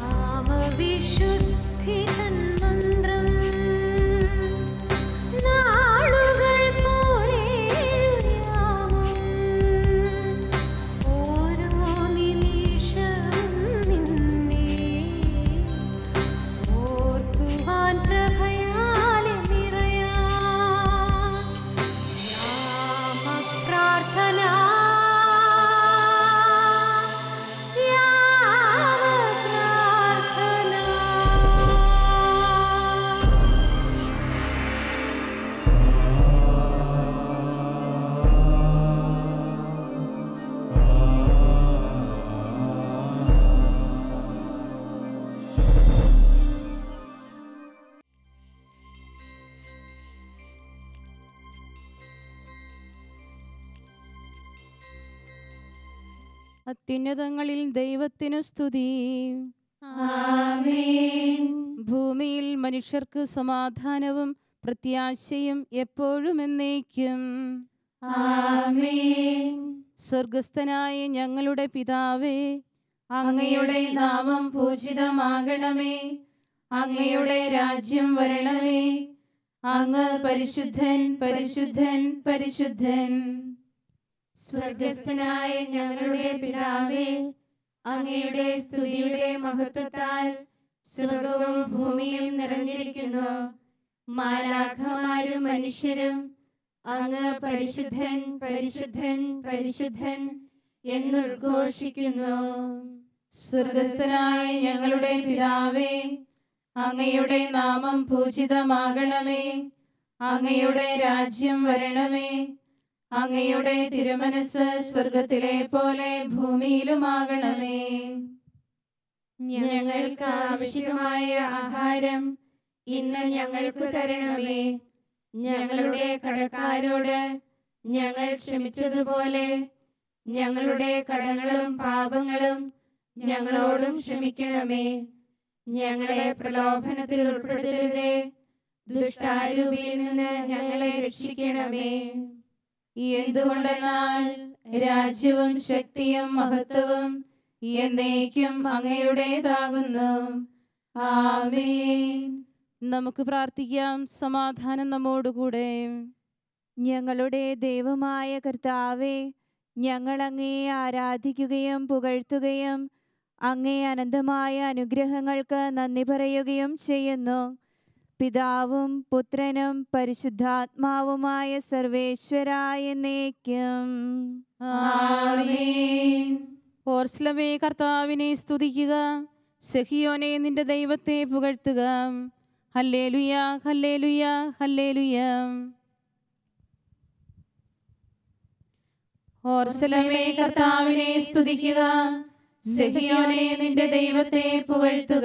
നാമവിശുദ്ധി തന്മന്ത്രം നാളുകൾ പോരേയാമം ഓരോ നിമിഷവും നിന്നെ ഓർക്കുവാൻ പ്രഭയാലെ നിറയാം യാമപ്രാർത്ഥന യാമപ്രാർത്ഥന അത്യുന്നതങ്ങളിൽ ദൈവത്തിനു സ്തുതി ഭൂമിയിൽ മനുഷ്യർക്ക് സമാധാനവും പ്രത്യാശയും എപ്പോഴും എന്നേക്കും സ്വർഗസ്ഥനായ ഞങ്ങളുടെ പിതാവേ അങ്ങയുടെ നാമം പൂജിതമാകണമേ അങ്ങയുടെ രാജ്യം വരണമേ അങ്ങ് പരിശുദ്ധൻ പരിശുദ്ധൻ പരിശുദ്ധൻ സ്വർഗസ്ഥനായ ഞങ്ങളുടെ പിതാവേ അങ്ങയുടെ സ്തുതിയുടെ മഹത്വത്താൽ സ്വർഗവും ഭൂമിയും നിറഞ്ഞിരിക്കുന്നു മാലാഖമാരും മനുഷ്യരും അങ്ങ് പരിശുദ്ധൻ പരിശുദ്ധൻ പരിശുദ്ധൻ എന്നുദ്ഘോഷിക്കുന്നു സ്വർഗസ്ഥനായ ഞങ്ങളുടെ പിതാവേ അങ്ങയുടെ നാമം പൂജിതമാകണമേ അങ്ങയുടെ രാജ്യം വരണമേ അങ്ങയുടെ തിരുമനസ് സ്വർഗത്തിലെ പോലെ ഭൂമിയിലുമാകണമേ ഞങ്ങൾക്ക് ആവശ്യമായ ആഹാരം ഇന്ന് ഞങ്ങൾക്ക് തരണമേ ഞങ്ങളുടെ കടക്കാരോട് ഞങ്ങൾ ക്ഷമിച്ചതുപോലെ ഞങ്ങളുടെ കടങ്ങളും പാപങ്ങളും ഞങ്ങളോടും ക്ഷമിക്കണമേ ഞങ്ങളെ പ്രലോഭനത്തിൽ ഉൾപ്പെടുത്തരുതേ ദുഷ്ടാരൂപിയിൽ നിന്ന് ഞങ്ങളെ രക്ഷിക്കണമേ എന്തുകൊണ്ടെന്നാൽ രാജ്യവും ശക്തിയും മഹത്വവും എന്നേക്കും അങ്ങയുടേതാകുന്നു ആമേൻ നമുക്ക് പ്രാർത്ഥിക്കാം സമാധാനം നമ്മോടുകൂടെ ഞങ്ങളുടെ ദൈവമായ കർത്താവെ ഞങ്ങൾ അങ്ങയെ ആരാധിക്കുകയും പുകഴ്ത്തുകയും അങ്ങേ അനന്തമായ അനുഗ്രഹങ്ങൾക്ക് നന്ദി പറയുകയും ചെയ്യുന്നു പിതാവും പുത്രനും പരിശുദ്ധാത്മാവുമായ സർവേശ്വരായ എന്നേക്കും ആമേൻ ഓർസ്ലമേ കർത്താവിനെ സ്തുതിക്കുക സഹിയോനെ നിന്റെ ദൈവത്തെ പുകഴ്ത്തുക ഹല്ലേലുയ ഹല്ലേലുയ ഹല്ലേലുയ ഓർസലമേ കർത്താവിനെ സ്തുതിക്കുക സഹിയോനെ നിന്റെ ദൈവത്തെ പുകഴ്ത്തുക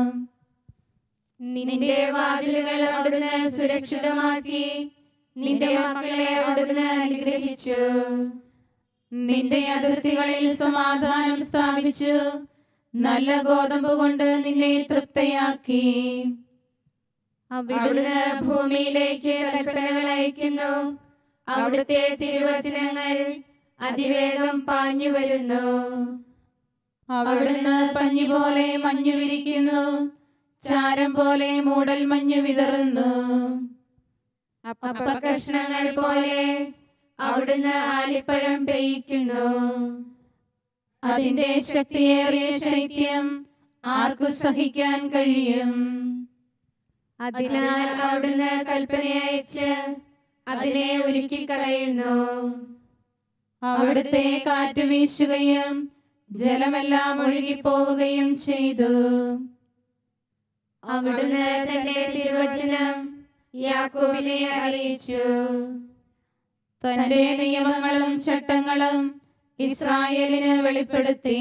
നിന്റെ വാതിലുകൾ അവിടുന്ന് സുരക്ഷിതമാക്കി നിന്റെ മക്കളെ അവിടുന്ന് അനുഗ്രഹിച്ചു നിന്റെ അതിർത്തികളിൽ സമാധാനം സ്ഥാപിച്ചു നല്ല ഗോതമ്പ് കൊണ്ട് നിന്നെ തൃപ്തയാക്കി അവിടുന്ന് ഭൂമിയിലേക്ക് കൽപ്പനകൾ അയക്കുന്നു അവിടുത്തെ തിരുവചനങ്ങൾ അതിവേഗം പാഞ്ഞു വരുന്നു അവിടുന്ന് പഞ്ഞി പോലെ മഞ്ഞു വിരിക്കുന്നു ചാരം പോലെ മൂടൽ മഞ്ഞു വിതറുന്നു അപ്പകഷ്ണങ്ങൾ പോലെ അവിടുന്ന് ആലിപ്പഴം പെയ്യിക്കുന്നു അതിന്റെ ശക്തിയേറിയ ശൈത്യം ആർക്കു സഹിക്കാൻ കഴിയും അതിനാൽ അവിടുന്ന് കൽപ്പനയച്ച് അതിനെ ഉരുക്കി കളയുന്നു അവിടുത്തെ കാറ്റ് വീശുകയും ജലമെല്ലാം ഒഴുകിപ്പോവുകയും ചെയ്തു അവിടുന്ന് തന്റെ തിരുവചനം യാക്കോബിനെ അറിയിച്ചു തന്റെ നിയമങ്ങളും ചട്ടങ്ങളും ഇസ്രായേലിന് വെളിപ്പെടുത്തി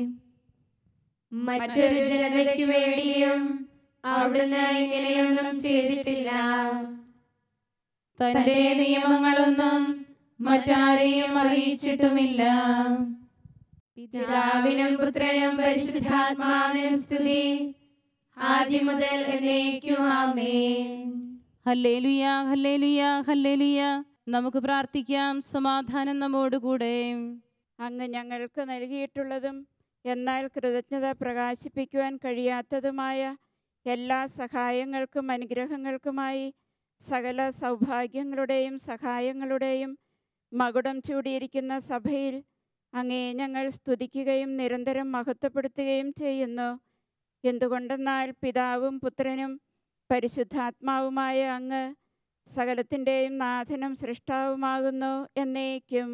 മറ്റൊരു ജനതയ്ക്ക് വേണ്ടിയും അവിടുന്ന് ഇങ്ങനെയൊന്നും ചെയ്തിട്ടില്ല തന്റെ നിയമങ്ങളൊന്നും മറ്റാരെയും അറിയിച്ചിട്ടുമില്ല പിതാവിനും പുത്രനും പരിശുദ്ധാത്മാവിനും സ്തുതി ആദ്യം മുതൽ എന്നേക്കും ആമേൻ ഹല്ലേലുയ ഹല്ലേലുയ ഹല്ലേലുയ നമുക്ക് പ്രാർത്ഥിക്കാം സമാധാനം നമ്മോടുകൂടെ അങ്ങ് ഞങ്ങൾക്ക് നൽകിയിട്ടുള്ളതും എന്നാൽ കൃതജ്ഞത പ്രകാശിപ്പിക്കുവാൻ കഴിയാത്തതുമായ എല്ലാ സഹായങ്ങൾക്കും അനുഗ്രഹങ്ങൾക്കുമായി സകല സൗഭാഗ്യങ്ങളുടെയും സഹായങ്ങളുടെയും മകുടം ചൂടിയിരിക്കുന്ന സഭയിൽ അങ്ങേ ഞങ്ങൾ സ്തുതിക്കുകയും നിരന്തരം മഹത്വപ്പെടുത്തുകയും ചെയ്യുന്നു എന്തുകൊണ്ടെന്നാൽ പിതാവും പുത്രനും പരിശുദ്ധാത്മാവുമായ അങ്ങ് സകലത്തിൻ്റെയും നാഥനും സൃഷ്ടാവുമാകുന്നു എന്നേക്കും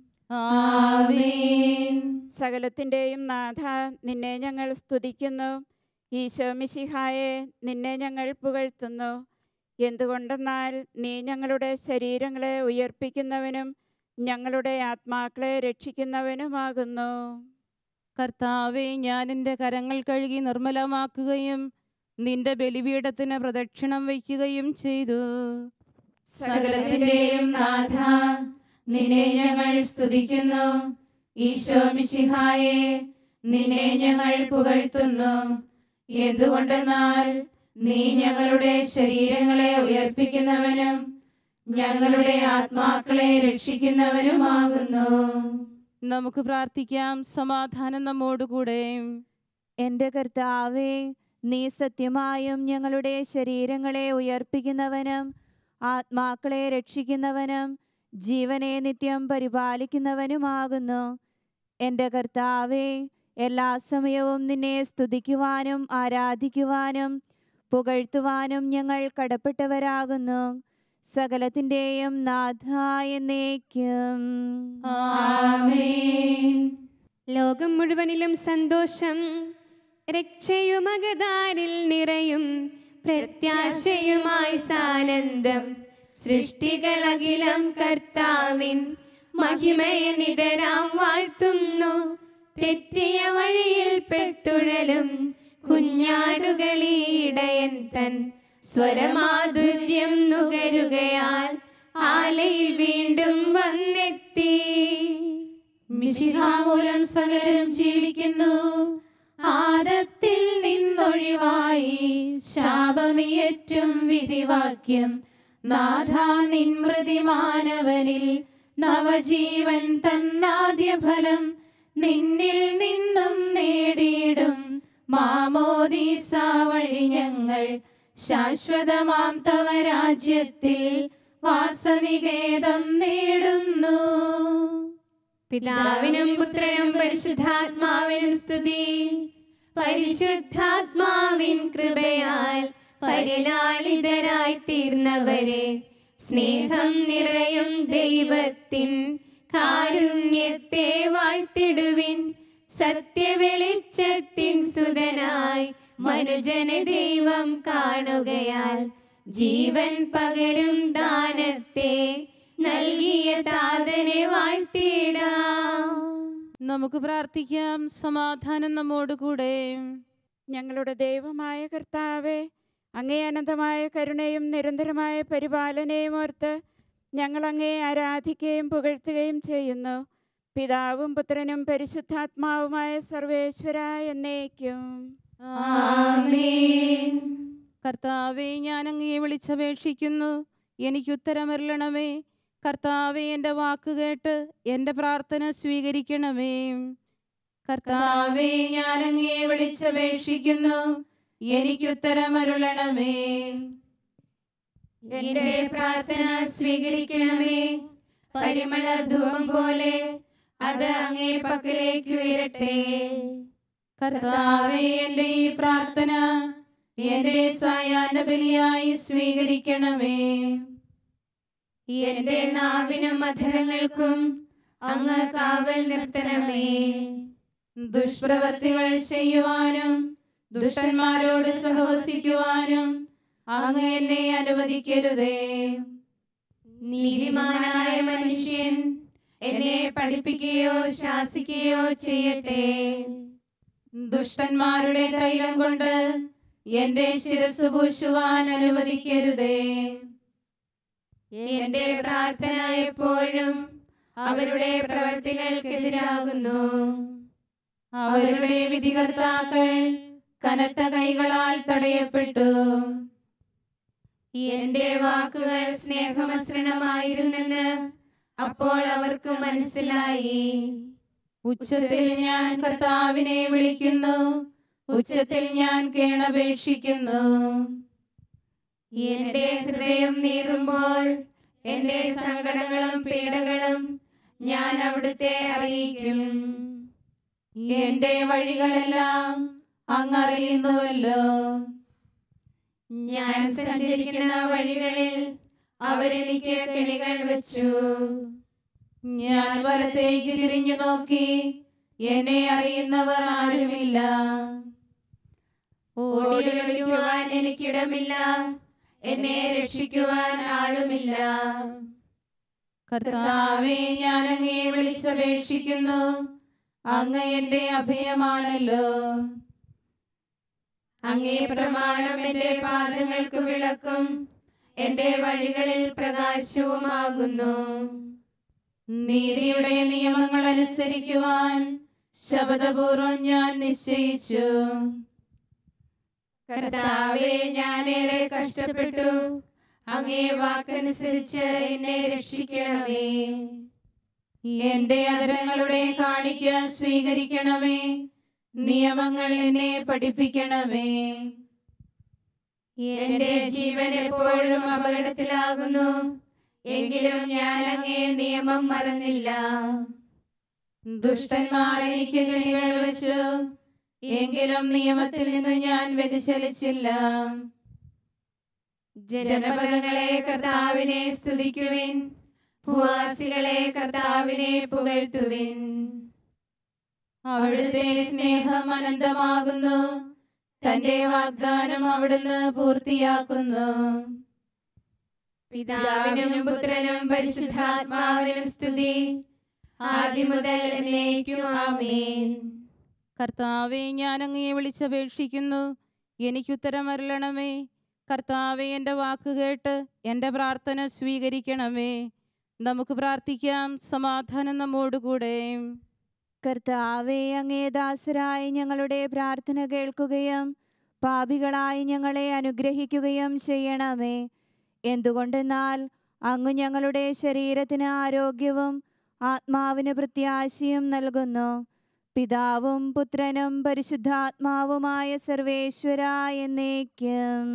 ആമേൻ സകലത്തിൻ്റെയും നാഥ നിന്നെ ഞങ്ങൾ സ്തുതിക്കുന്നു ഈശോ മിശിഹായെ നിന്നെ ഞങ്ങൾ പുകഴ്ത്തുന്നു എന്തുകൊണ്ടെന്നാൽ നീ ഞങ്ങളുടെ ശരീരങ്ങളെ ഉയർപ്പിക്കുന്നവനും ഞങ്ങളുടെ ആത്മാക്കളെ രക്ഷിക്കുന്നവനുമാകുന്നു കർത്താവെ ഞാൻ എൻ്റെ കരങ്ങൾ കഴുകി നിർമ്മലമാക്കുകയും നിന്റെ ബലിപീഠത്തിന് പ്രദക്ഷിണം വയ്ക്കുകയും ചെയ്തു സകലത്തിന്റെയും നാഥ നിന്നെ ഞങ്ങൾ സ്തുതിക്കുന്നു ഈശോ മിശിഹായെ നിന്നെ ഞങ്ങൾ പുകഴ്ത്തുന്നു എന്തുകൊണ്ടെന്നാൽ നീ ഞങ്ങളുടെ ശരീരങ്ങളെ ഉയർപ്പിക്കുന്നവനും ഞങ്ങളുടെ ആത്മാക്കളെ രക്ഷിക്കുന്നവനുമാകുന്നു നമുക്ക് പ്രാർത്ഥിക്കാം സമാധാനം നമ്മോടുകൂടെ എൻ്റെ കർത്താവേ നീ സത്യമായും ഞങ്ങളുടെ ശരീരങ്ങളെ ഉയർപ്പിക്കുന്നവനും ആത്മാക്കളെ രക്ഷിക്കുന്നവനും ജീവനെ നിത്യം പരിപാലിക്കുന്നവനുമാകുന്നു എൻ്റെ കർത്താവേ എല്ലാ സമയവും നിന്നെ സ്തുതിക്കുവാനും ആരാധിക്കുവാനും പുകഴ്ത്തുവാനും ഞങ്ങൾ കടപ്പെട്ടവരാകുന്നു സകലത്തിൻ്റെയും നാഥ എന്നേക്കും ആമേൻ ലോകം മുഴുവനിലും സന്തോഷം രക്ഷയുമകതാരിൽ നിറയും പ്രത്യാശയുമായി സാനന്ദം സൃഷ്ടികളകിലം കർത്താവിൻ മഹിമയെ നിതരാം വാഴ്ത്തുന്നു തെറ്റിയ വഴിയിൽ പെട്ടുഴലും കുഞ്ഞാടുകളീടയൻ തൻ സ്വരമാധുര്യം നുകരുകയാൽ ആലയിൽ വീണ്ടും വന്നെത്തി മിശിഹാമൂലം സകലരും ജീവിക്കുന്നു ആദത്തിൽ നിന്നൊഴിവായി ശാപമിയറ്റും വിധിവാക്യം നാഥ നിൻമൃതി മാനവനിൽ നവജീവൻ തന്നാദ്യ ഫലം നിന്നിൽ നിന്നും നേടിയിടും മാമോദീസ വഴി ഞങ്ങൾ ശാശ്വതമാം തവ രാജ്യത്തിൽ വാസനികേതം നേടുന്നു പിതാവിനും പുത്രനും പരിശുദ്ധാത്മാവിനും സ്തുതി പരിശുദ്ധാത്മാവിൻ കൃപയാൽ പരിലാളിതരായി തീർന്നവരെ സ്നേഹം നിറയും ദൈവത്തിൻ കാരുണ്യത്തെ വാഴ്ത്തിടുവിൻ സത്യവെളിച്ചത്തിൻ സുതനായി മനുജന ദൈവം കാണുകയാൽ ജീവൻ പകരും ദാനത്തെ നൽകിയ താതനെ വാഴ്ത്തിയിടാം നമുക്ക് പ്രാർത്ഥിക്കാം സമാധാനം നമ്മോടുകൂടെ ഞങ്ങളുടെ ദൈവമായ കർത്താവെ അങ്ങേ അനന്തമായ കരുണയും നിരന്തരമായ പരിപാലനയും ഓർത്ത് ഞങ്ങൾ അങ്ങേ ആരാധിക്കുകയും പുകഴ്ത്തുകയും ചെയ്യുന്നു പിതാവും പുത്രനും പരിശുദ്ധാത്മാവുമായ സർവേശ്വര എന്നേക്കും ആമേൻ കർത്താവെ ഞാൻ അങ്ങയെ വിളിച്ചപേക്ഷിക്കുന്നു എനിക്ക് ഉത്തരമരുളണമേ കർത്താവെ എൻ്റെ വാക്ക് കേട്ട് എൻ്റെ പ്രാർത്ഥന സ്വീകരിക്കണമേ കർത്താവെ കർത്താവേ ഞാൻ അങ്ങയെ വിളിച്ചപേക്ഷിക്കുന്നു എനിക്കുത്തരമരുളണമേ എന്റെ പ്രാർത്ഥന സ്വീകരിക്കണമേ പരിമള ധൂപം പോലെ അത് അങ്ങേ പക്കലേക്ക് ഉയരട്ടെ കർത്താവേ എൻ്റെ ഈ പ്രാർത്ഥന എന്റെ സായാഹ്ന ബലിയായി സ്വീകരിക്കണമേ എന്റെ നാവിനും അധരങ്ങൾക്കും അങ്ങ് കാവൽ നിർത്തണമേ ദുഷ്പ്രവൃത്തികൾ ചെയ്യുവാനും ദുഷ്ടന്മാരോട് സഹവസിക്കുവാനും അങ്ങ് എന്നെ അനുവദിക്കരുതേ നീതിമാനായ മനുഷ്യൻ എന്നെ പഠിപ്പിക്കുകയോ ശാസിക്കുകയോ ചെയ്യട്ടെ ദുഷ്ടന്മാരുടെ തൈലം കൊണ്ട് എന്റെ ശിരസ് പൂശുവാൻ അനുവദിക്കരുതേ എന്റെ പ്രാർത്ഥന എപ്പോഴും അവരുടെ പ്രവർത്തികൾക്കെതിരാകുന്നു അവരുടെ വിധികർത്താക്കൾ കനത്ത കൈകളാൽ തടയപ്പെട്ടു എന്റെ വാക്കുകൾ സ്നേഹമസൃണമായിരുന്നെന്ന് അപ്പോൾ അവർക്ക് മനസ്സിലായി ഉച്ചത്തിൽ ഞാൻ കർത്താവിനെ വിളിക്കുന്നു ഉച്ചത്തിൽ ഞാൻ കേണപേക്ഷിക്കുന്നു എന്റെ ഹൃദയം നീറുമ്പോൾ എന്റെ സങ്കടങ്ങളും പീഡകളും ഞാൻ അവിടുത്തെ അറിയിക്കും എന്റെ വഴികളെല്ലാം അങ്ങ് അറിയുന്നുവല്ലോ ഞാൻ സഞ്ചരിക്കുന്ന വഴികളിൽ അവരെനിക്ക് കെണികൾ വെച്ചു ഞാൻ വലത്തേക്ക് തിരിഞ്ഞു നോക്കി എന്നെ അറിയുന്നവർ ആരുമില്ല ഓടി ഒളിക്കുവാൻ എനിക്കിടമില്ല എന്നെ രക്ഷിക്കുവാൻ ആളുമില്ല കർത്താവെ ഞാൻ അങ്ങേ വിളിച്ചപേക്ഷിക്കുന്നു അങ്ങ് എന്റെ അഭയമാണല്ലോ അങ്ങേ പ്രമാണം എന്റെ പാദങ്ങൾക്ക് വിളക്കും എന്റെ വഴികളിൽ പ്രകാശവുമാകുന്നു നീതിയുടെ നിയമങ്ങൾ അനുസരിക്കുവാൻ ശബദപൂർവം ഞാൻ നിശ്ചയിച്ചു കർത്താവെ ഞാനേറെ കഷ്ടപ്പെട്ടു അങ്ങേ വാക്കനുസരിച്ച് എന്നെ രക്ഷിക്കണമേ എന്റെ അതരങ്ങളുടെ കാണിക്ക സ്വീകരിക്കണമേ നിയമങ്ങൾ എന്നെ പഠിപ്പിക്കണമേ എന്റെ ജീവൻ എപ്പോഴും അപകടത്തിലാകുന്നു എങ്കിലും ഞാൻ അങ്ങേ നിയമം മറന്നില്ല ദുഷ്ടന്മാർ എനിക്ക് കെണികൾ വെച്ചു എങ്കിലും നിയമത്തിൽ നിന്ന് ഞാൻ വ്യതിചലിച്ചില്ല ജനപദങ്ങളെ കർത്താവിനെ സ്തുതിക്കുവിൻ ഭൂവാസികളെ കർത്താവിനെ പുകഴ്ത്തുവിൻ അവിടുത്തെ സ്നേഹം അനന്തമാകുന്നു തന്റെ വാഗ്ദാനം അവിടുന്ന് പൂർത്തിയാക്കുന്നു പിതാവിനും പുത്രനും പരിശുദ്ധാത്മാവിനും സ്തുതി ആദ്യം മുതൽ എന്നേക്കും ആമേൻ കർത്താവെ ഞാൻ അങ്ങയെ വിളിച്ചപേക്ഷിക്കുന്നു എനിക്കുത്തരം അരുളണമേ കർത്താവെ എൻ്റെ വാക്ക് കേട്ട് എൻ്റെ പ്രാർത്ഥന സ്വീകരിക്കണമേ നമുക്ക് പ്രാർത്ഥിക്കാം സമാധാനം നമ്മോടുകൂടെ കർത്താവെ അങ്ങേ ദാസരായി ഞങ്ങളുടെ പ്രാർത്ഥന കേൾക്കുകയും പാപികളായി ഞങ്ങളെ അനുഗ്രഹിക്കുകയും ചെയ്യണമേ എന്തുകൊണ്ടെന്നാൽ അങ്ങ് ഞങ്ങളുടെ ശരീരത്തിന് ആരോഗ്യവും ആത്മാവിന് പ്രത്യാശയും നൽകുന്നു പിതാവും പുത്രനും പരിശുദ്ധാത്മാവുമായ സർവേശ്വര എന്നേക്കും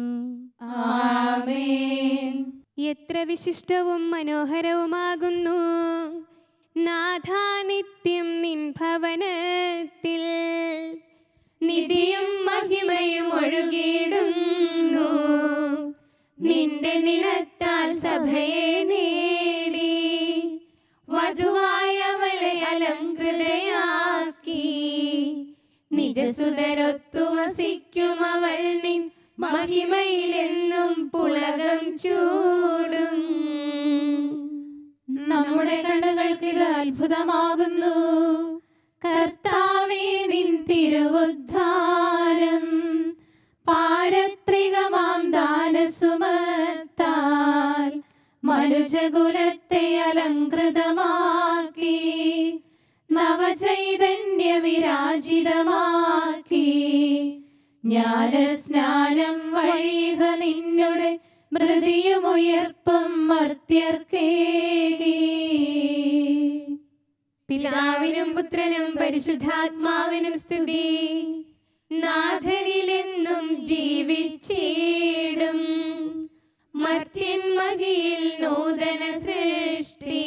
ആമേൻ എത്ര വിശിഷ്ടവും മനോഹരവുമാകുന്നു നാഥാനിത്യം നിൻ ഭവനത്തിൽ നിധിയും മഹിമയും ഒഴുകിയിടുന്നു നിന്റെ നിണത്താൽ സഭയെ നേടി വധുവായവളെ അലങ്കൃതയാക്കി നിജസുതരൊത്തു വസിക്കും അവൾ നിൻ മഹിമയിലെന്നും പുളകം ചൂടും നമ്മുടെ കണ്ണുകൾക്ക് ഇത് അത്ഭുതമാകുന്നു കർത്താവേ നിൻ തിരുവുദ്ധാനം പാരത്രികമാം ദാനസുമത്താൽ മനുജകുലത്തെ അലങ്കൃതമാക്കി നവചൈതന്യ വിരാജിതമാക്കി ജ്ഞാനസ്നാനം വഴിക നിന്നുടെ മൃതിയുമുയർപ്പും മർത്യർക്കേകി പിതാവിനും പുത്രനും പരിശുദ്ധാത്മാവിനും സ്തുതി നാഥനിലെന്നും ജീവിച്ചിടും മർത്യൻ മഹിയിൽ നൂതന സൃഷ്ടി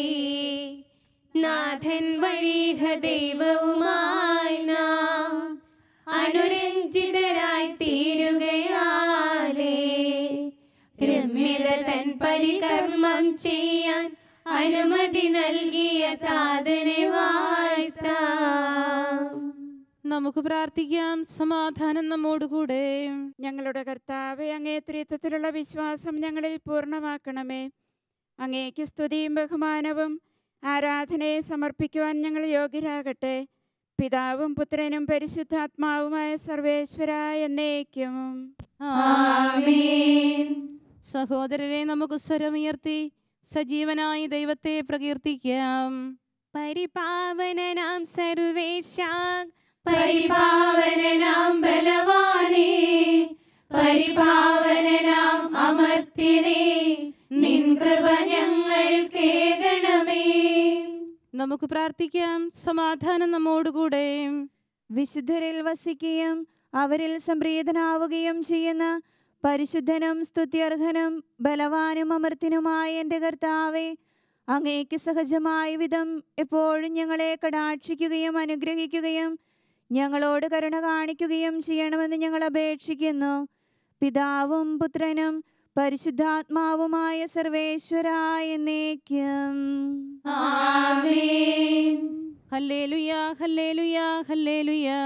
നാഥൻ വഴിഹ ദൈവവുമായി നാം അനുരഞ്ജിതരായി തീരുകയാലേ രമ്യത തൻ പരികർമ്മം ചെയ്യാൻ അനുമതി നൽകിയ താതനെ വാഴ്ത്താം നമുക്ക് പ്രാർത്ഥിക്കാം സമാധാനം നമ്മോടുകൂടെ ഞങ്ങളുടെ കർത്താവെ അങ്ങേ ത്രിത്വത്തിലുള്ള വിശ്വാസം ഞങ്ങളിൽ പൂർണ്ണമാക്കണമേ അങ്ങേക്ക് സ്തുതിയും ബഹുമാനവും ആരാധനയെ സമർപ്പിക്കുവാൻ ഞങ്ങൾ യോഗ്യരാകട്ടെ പിതാവും പുത്രനും പരിശുദ്ധാത്മാവുമായ സർവേശ്വര എന്നേക്കും ആമേൻ സഹോദരരെ നമുക്ക് സ്വരമുയർത്തി സജീവനായി ദൈവത്തെ പ്രകീർത്തിക്കാം പരിപാവനനാം സർവേശ പരിപാവനനാം ബലവാനേ പരിപാവനനാം അമർത്യനേ നിൻ കൃപ ഞങ്ങൾ കേകണമേ നമുക്ക് പ്രാർത്ഥിക്കാം സമാധാനം നമ്മോടുകൂടെ വിശുദ്ധരിൽ വസിക്കുകയും അവരിൽ സംപ്രീതനാവുകയും ചെയ്യുന്ന പരിശുദ്ധനും സ്തുത്യർഹനും ബലവാനും അമർത്തിനുമായ എൻ്റെ കർത്താവെ അങ്ങേക്ക് സഹജമായ വിധം എപ്പോഴും ഞങ്ങളെ കടാക്ഷിക്കുകയും അനുഗ്രഹിക്കുകയും ഞങ്ങളോട് കരുണ കാണിക്കുകയും ചെയ്യണമെന്ന് ഞങ്ങൾ അപേക്ഷിക്കുന്നു പിതാവും പുത്രനും പരിശുദ്ധാത്മാവുമായ സർവേശ്വരായ എന്നേക്കും ആമേൻ ഹല്ലേലുയാ ഹല്ലേലുയാ ഹല്ലേലുയാ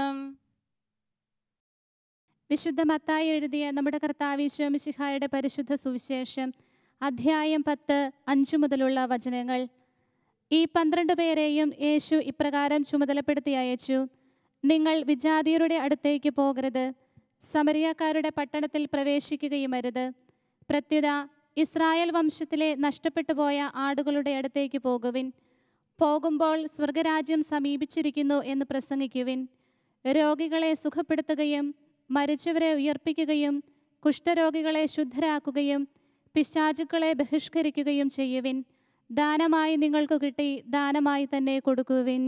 വിശുദ്ധ മത്തായി എഴുതിയ നമ്മുടെ കർത്താവിശോ മിശിഹായുടെ പരിശുദ്ധ സുവിശേഷം അധ്യായം പത്ത് അഞ്ചു മുതലുള്ള വചനങ്ങൾ ഈ പന്ത്രണ്ട് പേരെയും യേശു ഇപ്രകാരം ചുമതലപ്പെടുത്തി അയച്ചു നിങ്ങൾ വിജാതിയരുടെ അടുത്തേക്ക് പോകരുത് സമരിയക്കാരുടെ പട്ടണത്തിൽ പ്രവേശിക്കുകയും അരുത് പ്രത്യുത ഇസ്രായേൽ വംശത്തിലെ നഷ്ടപ്പെട്ടു പോയ ആടുകളുടെ അടുത്തേക്ക് പോകുവിൻ പോകുമ്പോൾ സ്വർഗരാജ്യം സമീപിച്ചിരിക്കുന്നു എന്ന് പ്രസംഗിക്കുവിൻ രോഗികളെ സുഖപ്പെടുത്തുകയും മരിച്ചവരെ ഉയർപ്പിക്കുകയും കുഷ്ഠരോഗികളെ ശുദ്ധരാക്കുകയും പിശാചുക്കളെ ബഹിഷ്കരിക്കുകയും ചെയ്യുവിൻ ദാനമായി നിങ്ങൾക്ക് കിട്ടി ദാനമായി തന്നെ കൊടുക്കുവിൻ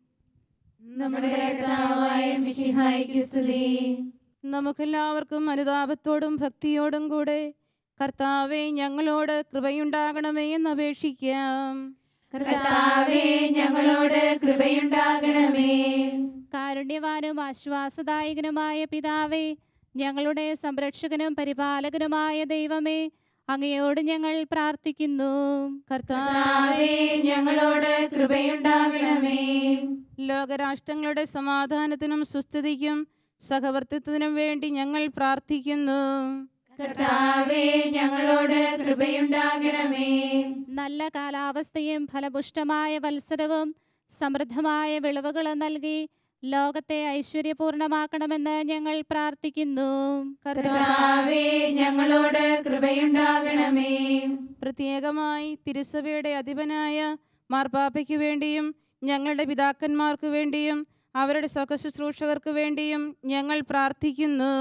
നമ്മുടെ കർത്താവായ മിശിഹായ്ക്ക് സ്തുതി നമുക്കെല്ലാവർക്കും അനുതാപത്തോടും ഭക്തിയോടും കൂടെ കർത്താവെ ഞങ്ങളോട് കൃപയുണ്ടാകണമേ എന്ന് അപേക്ഷിക്കാം കർത്താവേ ഞങ്ങളോട് കൃപയുണ്ടാകണമേ കാരുണ്യവാനും ആശ്വാസദായകനുമായ പിതാവേ ഞങ്ങളുടെ സംരക്ഷകനും പരിപാലകനുമായ ദൈവമേ അങ്ങയോട് ഞങ്ങൾ പ്രാർത്ഥിക്കുന്നു കർത്താവേ ഞങ്ങളോട് കൃപയുണ്ടാകണമേ ലോകരാഷ്ട്രങ്ങളുടെ സമാധാനത്തിനും സുസ്ഥിതിക്കും സഹവർത്തിത്വത്തിനും വേണ്ടി ഞങ്ങൾ പ്രാർത്ഥിക്കുന്നു കർത്താവേ ഞങ്ങളോട് കൃപയുണ്ടാകണമേ നല്ല കാലാവസ്ഥയും ഫലപുഷ്ടമായ വത്സരവും സമൃദ്ധമായ വിളവുകളും നൽകി ലോകത്തെ ഐശ്വര്യപൂർണമാക്കണമെന്ന് ഞങ്ങൾ പ്രാർത്ഥിക്കുന്നു കർത്താവേ ഞങ്ങളോട് കൃപയുണ്ടാകണമേ പ്രത്യേകമായി തിരുസഭയുടെ അധിപനായ മാർപ്പാപ്പയ്ക്ക് വേണ്ടിയും ഞങ്ങളുടെ പിതാക്കന്മാർക്ക് വേണ്ടിയും അവരുടെ സുഖശുശ്രൂഷകർക്ക് വേണ്ടിയും ഞങ്ങൾ പ്രാർത്ഥിക്കുന്നു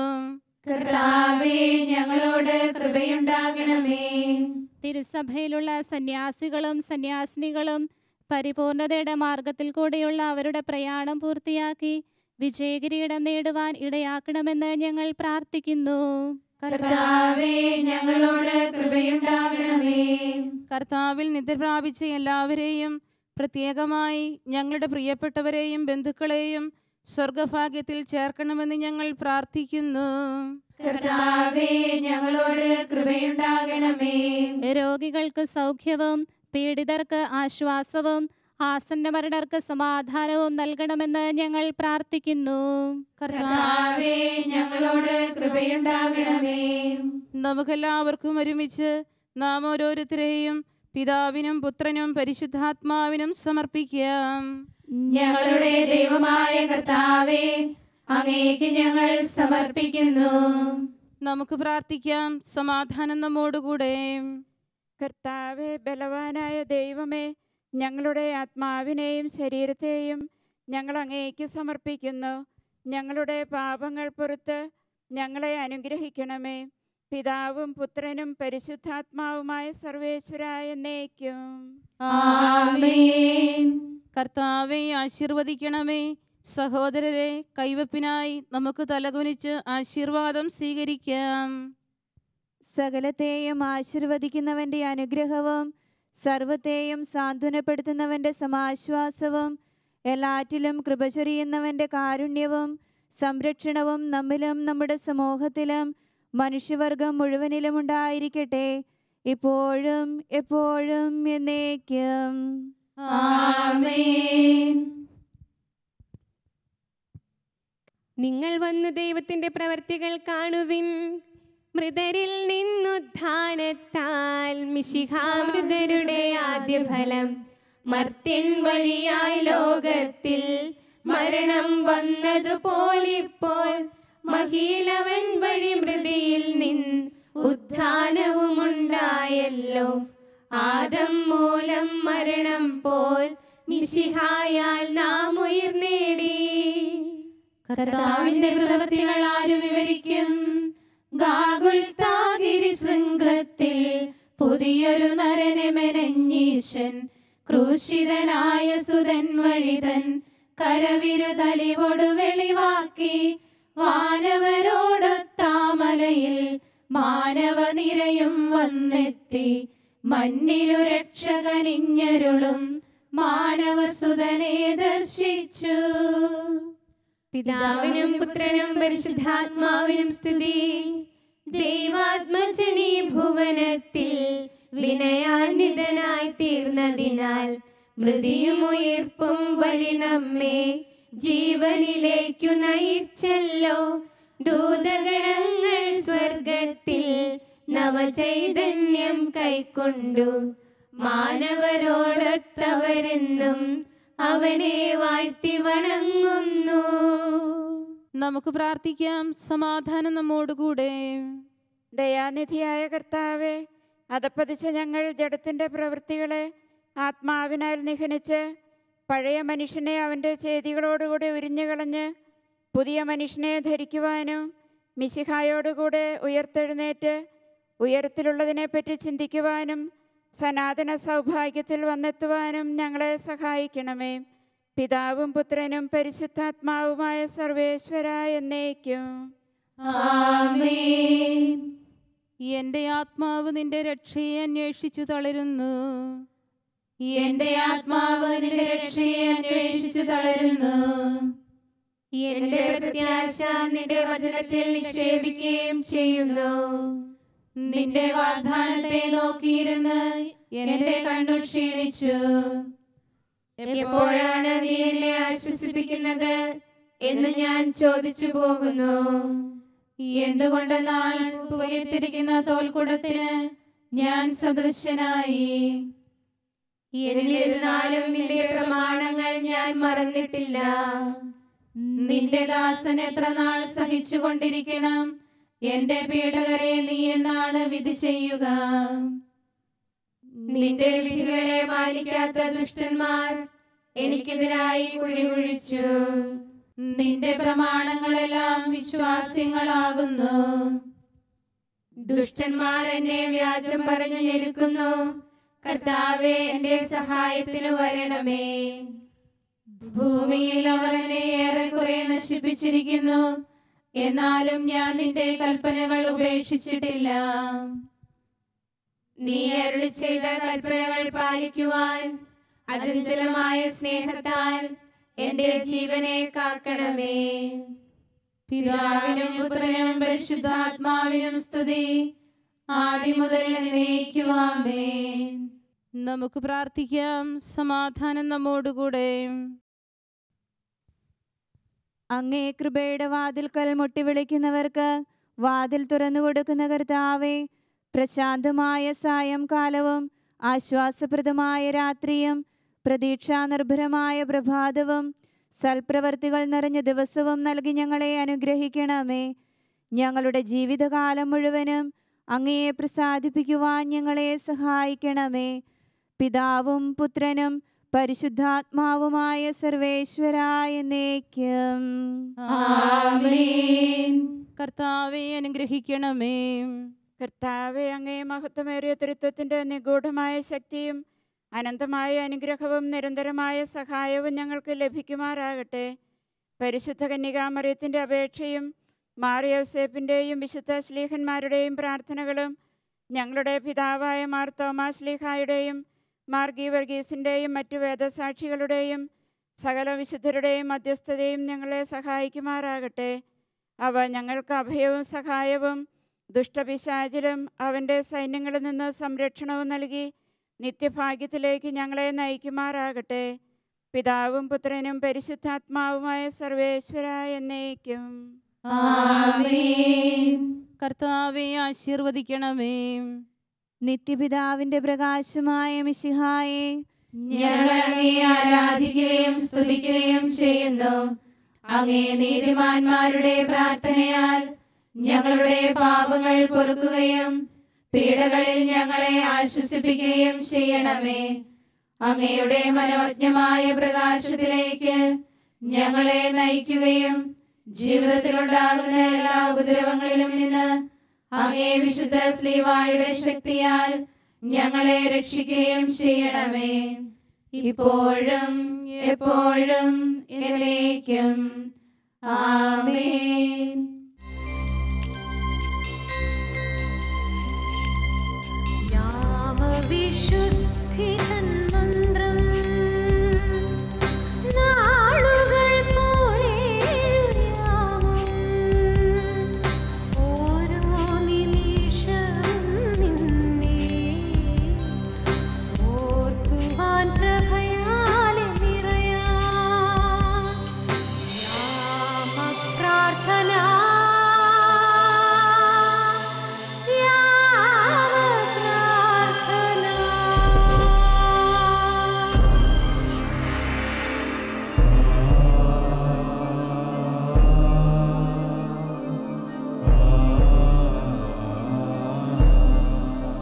കർത്താവേ ഞങ്ങളോട് കൃപയുണ്ടാകണമേ തിരുസഭയിലുള്ള സന്യാസികളും സന്യാസിനികളും പരിപൂർണതയുടെ മാർഗത്തിൽ കൂടെയുള്ള അവരുടെ പ്രയാണം പൂർത്തിയാക്കി വിജയകിരീടം നേടുവാൻ ഇടയാക്കണമെന്ന് ഞങ്ങൾ പ്രാർത്ഥിക്കുന്നു കർത്താവേ ഞങ്ങളോട് കൃപയുണ്ടാകണമേ കർത്താവിൽ നിദ്ര പ്രാപിച്ച എല്ലാവരെയും പ്രത്യേകമായി ഞങ്ങളുടെ പ്രിയപ്പെട്ടവരെയും ബന്ധുക്കളെയും സ്വർഗഭാഗ്യത്തിൽ ചേർക്കണമെന്ന് ഞങ്ങൾ പ്രാർത്ഥിക്കുന്നു കർത്താവേ ഞങ്ങളോട് കൃപയുണ്ടാകണമേ രോഗികൾക്ക് സൗഖ്യവും പീഡിതർക്ക് ആശ്വാസവും ആസന്നമരണർക്ക് സമാധാനവും നൽകണമെന്ന് ഞങ്ങൾ പ്രാർത്ഥിക്കുന്നു കർത്താവേ ഞങ്ങളോട് കൃപയുണ്ടാകണമേ നമുക്കെല്ലാവർക്കും ഒരുമിച്ച് നാം ഓരോരുത്തരെയും പിതാവിനും പുത്രനും പരിശുദ്ധാത്മാവിനും സമർപ്പിക്കാം ഞങ്ങളുടെ ദൈവമായ കർത്താവേ അങ്ങേക്ക് ഞങ്ങൾ സമർപ്പിക്കുന്നു നമുക്ക് പ്രാർത്ഥിക്കാം സമാധാനം നമ്മോടുകൂടെ കർത്താവെ ബലവാനായ ദൈവമേ ഞങ്ങളുടെ ആത്മാവിനെയും ശരീരത്തെയും ഞങ്ങൾ അങ്ങേക്ക് സമർപ്പിക്കുന്നു ഞങ്ങളുടെ പാപങ്ങൾ പുറത്ത് ഞങ്ങളെ അനുഗ്രഹിക്കണമേ പിതാവും പുത്രനും പരിശുദ്ധാത്മാവുമായ സർവേശ്വരായ എന്നേക്കും ആമേൻ കർത്താവെ ആശീർവദിക്കണമേ സഹോദരരെ കൈവപ്പിനായി നമുക്ക് തലകുനിച്ച് ആശീർവാദം സ്വീകരിക്കാം സകലത്തെയും ആശീർവദിക്കുന്നവന്റെ അനുഗ്രഹവും സർവത്തെയും സാന്ത്വനപ്പെടുത്തുന്നവന്റെ സമാശ്വാസവും എല്ലാറ്റിലും കൃപ ചൊരിയുന്നവന്റെ കാരുണ്യവും സംരക്ഷണവും നമ്മിലും നമ്മുടെ സമൂഹത്തിലും മനുഷ്യവർഗം മുഴുവനിലും ഉണ്ടായിരിക്കട്ടെ ഇപ്പോഴും എപ്പോഴും എന്നേക്കും ആമേൻ നിങ്ങൾ വന്ന് ദൈവത്തിന്റെ പ്രവർത്തികൾ കാണുവിൻ മൃതരിൽ നിന്നുത്ഥാനത്താൽ മിശിഹാമൃതരുടെ ആദ്യ ഫലം മർത്യൻ വഴിയായി ലോകത്തിൽ മരണം വന്നതുപോലിപ്പോൾ മഹീലവൻ വഴി മൃതിയിൽ നിന്ന് ഉത്ഥാനവുമുണ്ടായല്ലോ ആദം മൂലം മരണം പോൽ മിശിഹായാൽ നാം ഉയർന്നേടി കർത്താവിന്റെ പ്രവൃത്തികൾ ആര് വിവരിക്കും ഗാകുൽ താകിരി ശൃംഗത്തിൽ പുതിയൊരു നരനെ മെനഞ്ഞീശൻ ക്രൂശിതനായ സുതൻ വഴിതൻ കരവിരുതലിവൊടു വെളിവാക്കി വാനവരോടൊത്താമലയിൽ മാനവനിരയും വന്നെത്തി മഞ്ഞിലു രക്ഷകനിഞ്ഞരുളും മാനവസുതനെ ദർശിച്ചു പിതാവിനും പുത്രനും പരിശുദ്ധാത്മാവിനും സ്തുതി ദൈവാത്മജനീ ഭുവനത്തിൽ വിനയാന്വിതനായി തീർന്നതിനാൽ മൃതിയും ഉയിർപ്പും വഴി നമ്മെ ജീവനിലേക്കു നയിച്ചല്ലോ ദൂതഗണങ്ങൾ സ്വർഗത്തിൽ നവചൈതന്യം കൈക്കൊണ്ടു മാനവരോടൊത്തവരെന്നും അവനെ വാഴ്ത്തി വണങ്ങുന്നു നമുക്ക് പ്രാർത്ഥിക്കാം സമാധാനം നമ്മോടുകൂടെ ദയാനിധിയായ കർത്താവെ അതപ്പതിച്ച ഞങ്ങൾ ജഡത്തിൻ്റെ പ്രവൃത്തികളെ ആത്മാവിനാൽ നിഹനിച്ച് പഴയ മനുഷ്യനെ അവൻ്റെ ചെയ്തികളോടുകൂടി ഉരിഞ്ഞു കളഞ്ഞ് പുതിയ മനുഷ്യനെ ധരിക്കുവാനും മിശിഹായോടുകൂടെ ഉയർത്തെഴുന്നേറ്റ് ഉയരത്തിലുള്ളതിനെപ്പറ്റി ചിന്തിക്കുവാനും സനാതന സൗഭാഗ്യത്തിൽ വന്നെത്തുവാനും ഞങ്ങളെ സഹായിക്കണമേ പിതാവും പുത്രനും പരിശുദ്ധാത്മാവുമായ സർവേശ്വര എന്നേക്കും ആമേൻ എൻ്റെ ആത്മാവ് നിന്റെ രക്ഷയെ അന്വേഷിച്ചു തളരുന്നു എന്റെ ആത്മാവ് നിന്റെ രക്ഷയെ അന്വേഷിച്ചു തളരുന്നു എന്റെ പ്രത്യാശ നിന്റെ വചനത്തിൽ നിക്ഷേപിക്കുകയും ചെയ്യുന്നു നിന്റെ വാഗ്ദാനത്തെ നോക്കിയിരുന്ന് എന്റെ കണ്ണു ക്ഷീണിച്ചു എപ്പോഴാണ് നീ എന്നെ ആശ്വസിപ്പിക്കുന്നത് എന്ന് ഞാൻ ചോദിച്ചു പോകുന്നു എന്തുകൊണ്ടെന്നാൽ പുകയത്തിരിക്കുന്ന തോൽക്കുടത്തിന് ഞാൻ സദൃശനായി എന്നിരുന്നാലും നിന്റെ പ്രമാണങ്ങൾ ഞാൻ മറന്നിട്ടില്ല നിന്റെ ദാസൻ എത്ര നാൾ സഹിച്ചുകൊണ്ടിരിക്കണം എന്റെ പീഡകരെ നീ എന്നാണ് വിധി ചെയ്യുക നിന്റെ വിധികളെ മാനിക്കാത്ത ദുഷ്ടന്മാർ എനിക്കെതിരായി കുഴി കുഴിച്ചു നിന്റെ പ്രമാണങ്ങളെല്ലാം വിശ്വാസ്യങ്ങളാകുന്നു ദുഷ്ടന്മാർ എന്നെ വ്യാജം പറഞ്ഞു ഞെരുക്കുന്നു കർത്താവെ എന്റെ സഹായത്തിന് വരണമേ ഭൂമിയിൽ അവർ എന്നെ ഏറെക്കുറെ നശിപ്പിച്ചിരിക്കുന്നു എന്നാലും ഞാൻ നിന്റെ കൽപ്പനകൾ ഉപേക്ഷിച്ചിട്ടില്ല നീ അരുളി ചെയ്ത കൽപ്പനകൾ പാലിക്കുവാൻ അചഞ്ചലമായ സ്നേഹത്താൽ എന്റെ ജീവനെ കാക്കണമേ പിതാവിനും പുത്രനും പരിശുദ്ധാത്മാവിനും സ്തുതി ആദ്യം മുതൽ എന്നേക്കുവാമേ നമുക്ക് പ്രാർത്ഥിക്കാം സമാധാനം നമ്മോടുകൂടെ അങ്ങേ കൃപയുടെ വാതിൽക്കൽ മുട്ടി വിളിക്കുന്നവർക്ക് വാതിൽ തുറന്നു കൊടുക്കുന്ന കർത്താവെ പ്രശാന്തമായ സായംകാലവും ആശ്വാസപ്രദമായ രാത്രിയും പ്രതീക്ഷാനിർഭരമായ പ്രഭാതവും സൽപ്രവർത്തികൾ നിറഞ്ഞ ദിവസവും നൽകി ഞങ്ങളെ അനുഗ്രഹിക്കണമേ ഞങ്ങളുടെ ജീവിതകാലം മുഴുവനും അങ്ങയെ പ്രസാദിപ്പിക്കുവാൻ ഞങ്ങളെ സഹായിക്കണമേ പിതാവും പുത്രനും പരിശുദ്ധാത്മാവുമായ സർവേശ്വരായ എന്നേക്കും ആമേൻ കർത്താവെ അനുഗ്രഹിക്കണമേ കർത്താവെ അങ്ങേ മഹത്വമേറിയ തൃത്വത്തിൻ്റെ നിഗൂഢമായ ശക്തിയും അനന്തമായ അനുഗ്രഹവും നിരന്തരമായ സഹായവും ഞങ്ങൾക്ക് ലഭിക്കുമാറാകട്ടെ പരിശുദ്ധ കന്യകാമറിയത്തിൻ്റെ അപേക്ഷയും മാറിയോസേപ്പിൻ്റെയും വിശുദ്ധ ശ്ലീഹന്മാരുടെയും പ്രാർത്ഥനകളും ഞങ്ങളുടെ പിതാവായ മാർ തോമാ ശ്ലീഹായുടെയും മാർ ഗീവർഗീസിൻ്റെയും മറ്റു വേദസാക്ഷികളുടെയും സകല വിശുദ്ധരുടെയും മധ്യസ്ഥതയും ഞങ്ങളെ സഹായിക്കുമാറാകട്ടെ അവ ഞങ്ങൾക്ക് അഭയവും സഹായവും ദുഷ്ടപിശാചിലും അവൻ്റെ സൈന്യങ്ങളിൽ നിന്ന് സംരക്ഷണവും നൽകി നിത്യഭാഗ്യത്തിലേക്ക് ഞങ്ങളെ നയിക്കുമാറാകട്ടെ പിതാവും പുത്രനും പരിശുദ്ധാത്മാവുമായ സർവേശ്വര എന്നേക്കും ആമേൻ കർത്താവെ ആശീർവദിക്കണമേ നിത്യപിതാവിന്റെ പ്രകാശമായ മിശിഹായെ ഞങ്ങൾ അങ്ങേ ആരാധിക്കുകയും സ്തുതിക്കുകയും ചെയ്യുന്നു അങ്ങേ നീതിമാന്മാരുടെ പ്രാർത്ഥനയാൽ ഞങ്ങളുടെ പാപങ്ങൾ പൊറുക്കുകയും പീഡകളിൽ ഞങ്ങളെ ആശ്വസിപ്പിക്കുകയും ചെയ്യണമേ അങ്ങയുടെ മനോജ്ഞമായ പ്രകാശത്തിലേക്ക് ഞങ്ങളെ നയിക്കുകയും ജീവിതത്തിലുണ്ടാകുന്ന എല്ലാ ഉപദ്രവങ്ങളിലും നിന്ന് അങ്ങേ വിശുദ്ധ ശ്ലീവായുടെ ശക്തിയാൽ ഞങ്ങളെ രക്ഷിക്കുകയും ചെയ്യണമേ ഇപ്പോഴും എപ്പോഴും എന്നേക്കും ആമേൻ